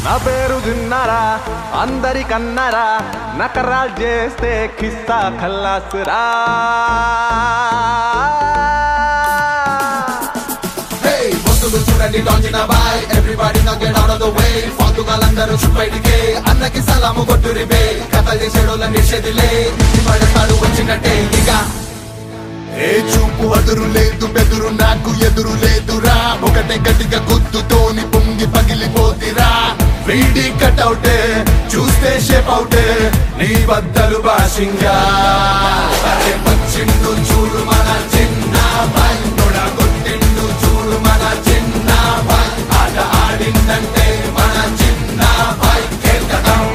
నా పేరు విన్నారా అందరికన్నారా నకరాలు చేస్తే కిస్తా ఖల్లాసురా Hey, వస్తువులు చూడండి డాంజిన బాయ్ ఎవ్రీబడి నా get out of the way ఫాల్తుగాలందరూ చుప్పైడికే అన్నకి సలాము కొట్టురి బే కథలు చేసేడోళ్ళ నిషేధిలే పడతాడు వచ్చినట్టే ఇక ఏ చూపు అదురు లేదు బెదురు నాకు ఎదురు లేదురా ఒకటే గట్టిగా గుద్దుతోని పొంగి పగిలిపోతిరా వీడి కటౌటే చూస్తే షేప్ అవుటే నీ బద్దలు భాషింగా అరే వచ్చిండు చూడు మన చిన్న బాయ్ తొడ కొట్టిండు చూడు మన చిన్న బాయ్ ఆట ఆడిందంటే మన చిన్న బాయ్ కేల్కతాం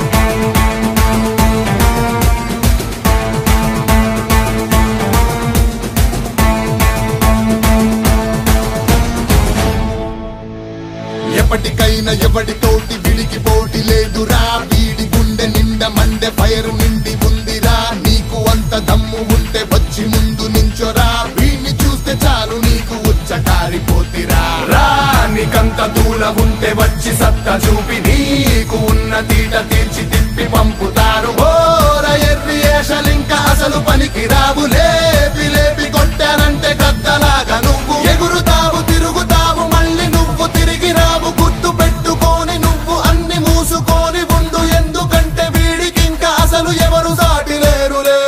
ఎప్పటికైనా ఎవడితోటి విడికి పోటీ లేదురా వీడి గుండె నిండా మండే ఫైర్ నిండి ఉందిరా నీకు అంత దమ్ము ఉంటే వచ్చి ముందు నించోరా వీడిని చూస్తే చాలు నీకు ఉచ్చ కారిపోతిరా రా నీకంత దూల ఉంటే వచ్చి సత్తా చూపి నీకు ఉన్న తీట తీర్చి తిప్పి పంపుతారు ఓర ఎర్రి ఏషలింకా అసలు పనికి రావు లేపి లేపి కొట్టానంటే గద్దలాగా నువ్వు ఎగురుతావు తిరుగుతావు మళ్ళీ నువ్వు తిరిగి రావు గుర్తు పెట్టుకొని నువ్వు అన్ని మూసుకొని ఉండు ఎందుకంటే వీడికి ఇంకా అసలు ఎవరు సాటి లేరులే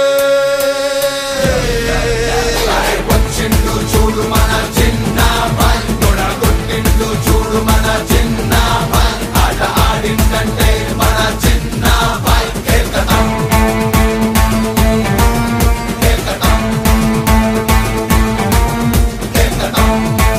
వచ్చిండు చూడు మన చిన్న బాయ్ తొడ కొట్టిండు చూడు మన చిన్న బాయ్ ఆట ఆడిందంటే మన చిన్న బాయ్ కేల్కతాం కేల్కతాం కేల్కతాం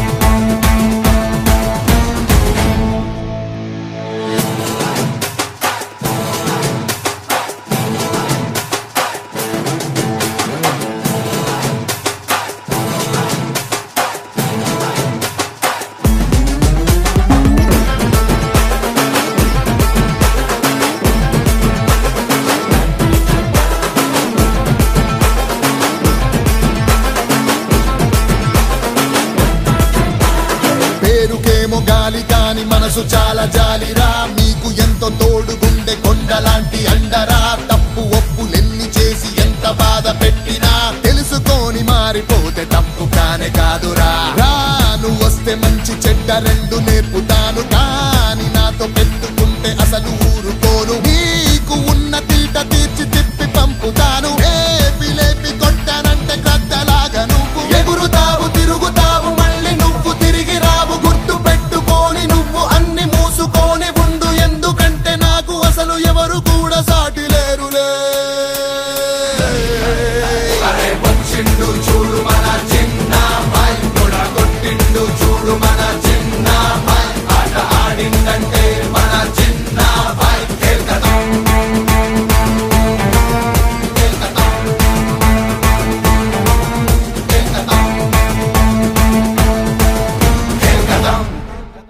పేరుకేమో గాలి కాని మనసు చాలా జాలిరా మీకు ఎంతో తోడుగుండె కొండలాంటి అండరా తప్పు ఒప్పులెన్ని చేసి ఎంత బాధ పెట్టినా తెలుసుకొని మారిపోతే తప్పు కానే కాదురా రాను వస్తే మంచి చెడ్డ రెండు నేర్పుతాను కానీ నాతో పెట్టుకుంటే అసలు ఊరుకోను నీకు ఉన్న తీట తీర్చి తిప్పి పంపుతాను లేపి లేపి కొట్టానంటే గద్దలాగా నువ్వు ఎగురుతావు తిరుగుతావు మళ్ళీ నువ్వు తిరిగి రావు గుర్తు పెట్టుకొని నువ్వు అన్ని మూసుకొని ఉండు ఎందుకంటే నాకు అసలు ఎవరు కూడా సాటి లేరులే వచ్చిండు చూడు మన చిన్న బాయ్ కూడా కొట్టిండు చూడు మన చిన్న బాయ్ ఆట ఆడిందంటే మన